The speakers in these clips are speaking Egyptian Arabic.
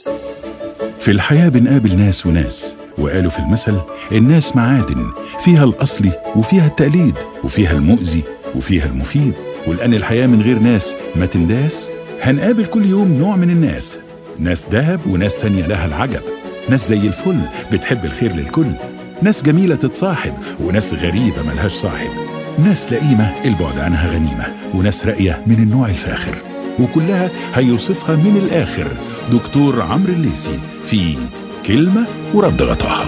في الحياة بنقابل ناس وناس وقالوا في المثل الناس معادن فيها الأصلي وفيها التقليد وفيها المؤذي وفيها المفيد ولأن الحياة من غير ناس ما تنداس هنقابل كل يوم نوع من الناس ناس دهب وناس تانية لها العجب ناس زي الفل بتحب الخير للكل ناس جميلة تتصاحب وناس غريبة ملهاش صاحب ناس لئيمة البعد عنها غنيمة وناس راقية من النوع الفاخر وكلها هيوصفها من الآخر دكتور عمرو الليسي في كلمة ورد غطاها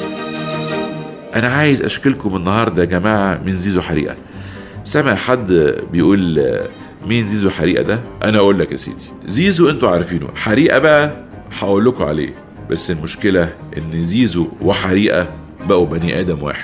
انا عايز اشكلكم النهارده يا جماعه من زيزو حريقه سامع حد بيقول آه، مين زيزو حريقه ده انا اقول لك يا سيدي زيزو انتوا عارفينه حريقه بقى هقول لكم عليه بس المشكله ان زيزو وحريقه بقوا بني ادم واحد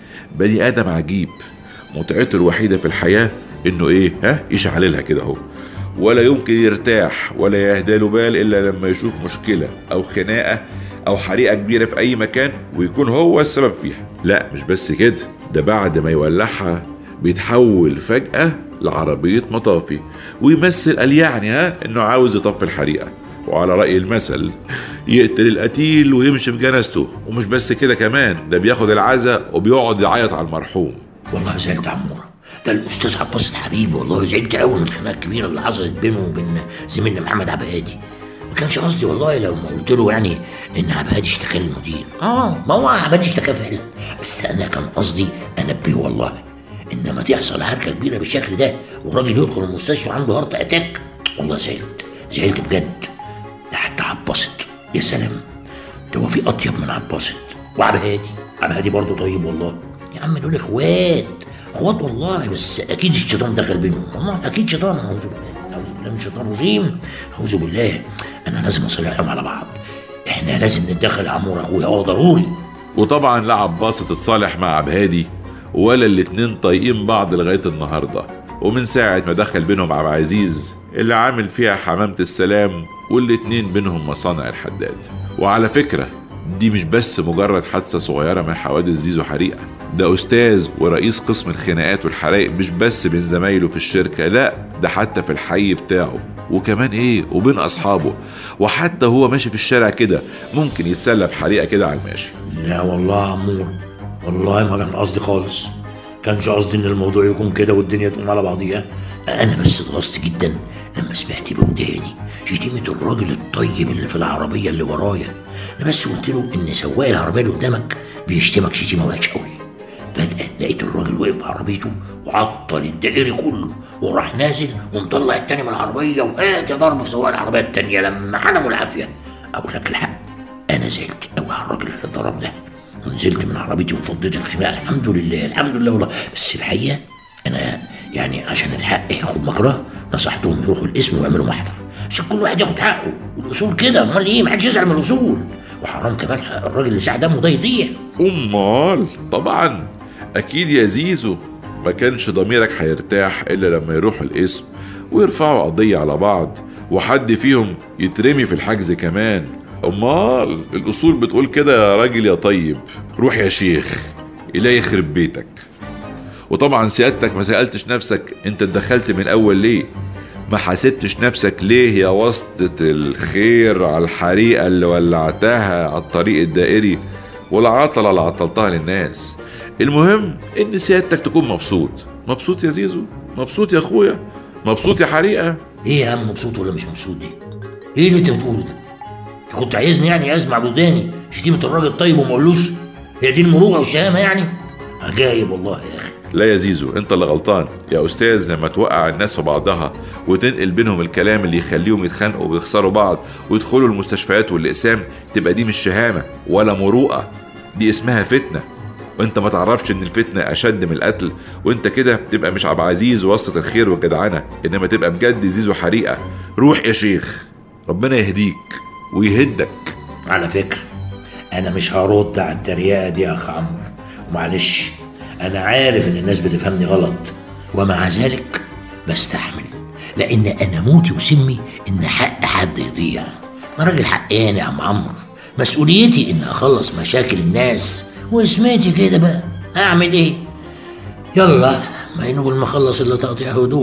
بني ادم عجيب متعته الوحيده في الحياه انه ايه ها يشعللها كده اهو ولا يمكن يرتاح ولا يهدى له بال الا لما يشوف مشكله او خناقه او حريقه كبيره في اي مكان ويكون هو السبب فيها لا مش بس كده ده بعد ما يولعها بيتحول فجاه لعربيه مطافي ويمثل قال يعني ها انه عاوز يطفي الحريقه وعلى رأي المثل يقتل القتيل ويمشي في جنازته ومش بس كده كمان ده بياخد العزاء وبيقعد يعيط على المرحوم والله زعلت عمورة ده الاستاذ عباس حبيبي والله زعلت قوي من الخناقه الكبيره اللي حصلت بينه وبين زميلنا محمد عبد الهادي ما كانش قصدي والله لو ما قلت له يعني ان عبد الهادي اشتكى للمدير اه ما هو عبد الهادي اشتكى فعلا بس انا كان قصدي انبهه والله انما تحصل حركه كبيره بالشكل ده والراجل يدخل المستشفى عنده هارت اتاك والله زعلت زعلت بجد ده حتى عبست يا سلام ده هو في اطيب من عبست وعبد الهادي عبد الهادي برضه طيب والله يا عم دول اخوات اخوات والله بس اكيد الشيطان دخل بينهم والله اكيد شيطان اعوذ بالله اعوذ بالله من الشيطان الرجيم اعوذ بالله انا لازم اصالحهم على بعض احنا لازم نتدخل يا عمور اخويا اه ضروري وطبعا لا عباس تتصالح مع عبهادي ولا الاتنين طايقين بعض لغاية النهاردة ومن ساعة ما دخل بينهم عبد العزيز اللي عامل فيها حمامة السلام والاتنين بينهم مصانع الحداد وعلى فكرة دي مش بس مجرد حادثة صغيرة من حوادث زيزو حريقة ده أستاذ ورئيس قسم الخناقات والحرائق مش بس بين زمايله في الشركة لا ده حتى في الحي بتاعه وكمان ايه وبين اصحابه وحتى هو ماشي في الشارع كده ممكن يتسلى بحريقه كده على الماشي لا والله يا عمور والله ما كان قصدي خالص كانش قصدي ان الموضوع يكون كده والدنيا تقوم على بعضيها انا بس اتغصت جدا لما سمعت بوداني شتيمة الراجل الطيب اللي في العربية اللي ورايا انا بس قلت له ان سواق العربية اللي قدامك بيشتمك شتيمة وحشة قوي فجأة لقيت الراجل واقف بعربيته وعطل الدائري كله وراح نازل ومطلع التاني من العربية وقعد ضرب في سواق العربية التانية لما حلموا العافية أقول لك الحق أنا زعلت قوي على الراجل اللي ضرب ده ونزلت من عربيتي وفضيت الخناقة الحمد لله الحمد لله والله بس الحقيقة أنا يعني عشان الحق ياخد مجراه نصحتهم يروحوا القسم ويعملوا محضر عشان كل واحد ياخد حقه والاصول كده امال ايه محدش يزعل من الاصول وحرام كمان حق الراجل اللي ساعد دمه ده يضيع امال طبعا اكيد يا زيزو ما كانش ضميرك هيرتاح الا لما يروحوا القسم ويرفعوا قضيه على بعض وحد فيهم يترمي في الحجز كمان امال الاصول بتقول كده يا راجل يا طيب روح يا شيخ الهي يخرب بيتك وطبعا سيادتك ما سالتش نفسك انت اتدخلت من اول ليه ما حاسبتش نفسك ليه يا واسطة الخير على الحريقة اللي ولعتها على الطريق الدائري والعطلة اللي عطلتها للناس المهم ان سيادتك تكون مبسوط مبسوط يا زيزو مبسوط يا اخويا مبسوط يا حريقة ايه يا عم مبسوط ولا مش مبسوط دي ايه اللي انت بتقوله ده انت كنت عايزني يعني اسمع بوداني شتيمة الراجل الطيب وما اقولوش هي دي المروءة والشهامة يعني عجايب والله يا اخي لا يا زيزو انت اللي غلطان يا استاذ لما توقع الناس في بعضها وتنقل بينهم الكلام اللي يخليهم يتخانقوا ويخسروا بعض ويدخلوا المستشفيات والاقسام تبقى دي مش شهامه ولا مروءه دي اسمها فتنه وانت ما تعرفش ان الفتنه اشد من القتل وانت كده تبقى مش عبد العزيز وسط الخير والجدعنه انما تبقى بجد زيزو حريقه روح يا شيخ ربنا يهديك ويهدك على فكرة أنا مش هرد على التريقة دي يا أخ عمرو ومعلش أنا عارف إن الناس بتفهمني غلط ومع ذلك بستحمل لأن أنا موتي وسمي إن حق حد يضيع أنا راجل حقاني يا عم عمرو مسؤوليتي إن أخلص مشاكل الناس واسمتي كده بقى أعمل إيه؟ يلا ما ينقول ما خلص إلا تقطيع هدومه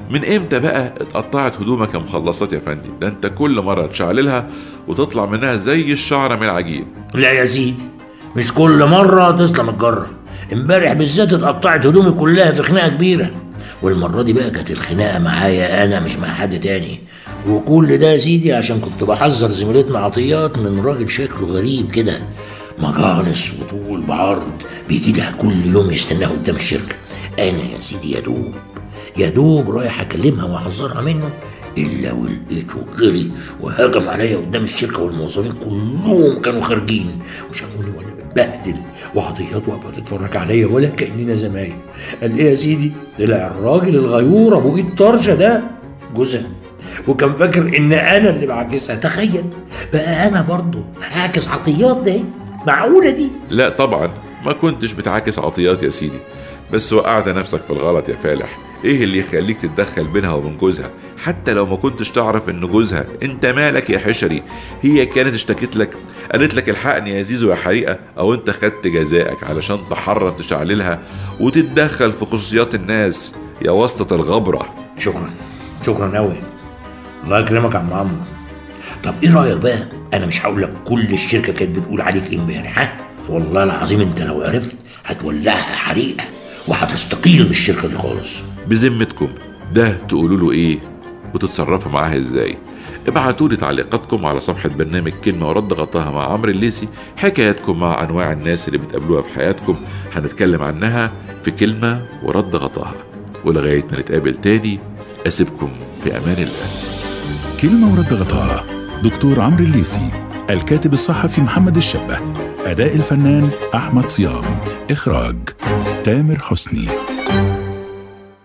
من امتى بقى اتقطعت هدومك يا مخلصات يا فندي ده انت كل مره تشعللها وتطلع منها زي الشعره من العجين لا يا سيدي مش كل مرة تسلم الجرة امبارح بالذات اتقطعت هدومي كلها في خناقة كبيرة والمرة دي بقى كانت الخناقة معايا أنا مش مع حد تاني وكل ده يا سيدي عشان كنت بحذر زميلتنا عطيات من راجل شكله غريب كده مجانس وطول بعرض بيجي لها كل يوم يستناها قدام الشركة أنا يا سيدي يا دوب يا دوب رايح أكلمها وأحذرها منه إلا ولقيته جري وهجم عليا قدام الشركة والموظفين كلهم كانوا خارجين وشافوني وأنا بتبهدل وعطيات واقفة تتفرج عليا ولا كأننا زمايل قال إيه يا سيدي طلع الراجل الغيور أبو إيد طرشة ده جوزها وكان فاكر إن أنا اللي بعكسها تخيل بقى أنا برضه هعكس عطيات ده معقولة دي لا طبعا ما كنتش بتعاكس عطيات يا سيدي بس وقعت نفسك في الغلط يا فالح ايه اللي يخليك تتدخل بينها وبين جوزها حتى لو ما كنتش تعرف ان جوزها انت مالك يا حشري هي كانت اشتكت لك قالت لك الحقني يا زيزو يا حريقه او انت خدت جزائك علشان تحرم تشعللها وتتدخل في خصوصيات الناس يا واسطة الغبرة شكرا شكرا قوي الله يكرمك يا عم عمرو طب ايه رايك بقى انا مش هقول لك كل الشركه كانت بتقول عليك إيه امبارح ها والله العظيم انت لو عرفت هتولعها حريقه وهتستقيل من الشركه دي خالص بذمتكم ده تقولوا له ايه وتتصرفوا معاها ازاي ابعتوا لي تعليقاتكم على صفحة برنامج كلمة ورد غطاها مع عمرو الليسي حكاياتكم مع أنواع الناس اللي بتقابلوها في حياتكم هنتكلم عنها في كلمة ورد غطاها ولغاية ما نتقابل تاني أسيبكم في أمان الله كلمة ورد غطاها دكتور عمرو الليسي الكاتب الصحفي محمد الشبه أداء الفنان أحمد صيام إخراج تامر حسني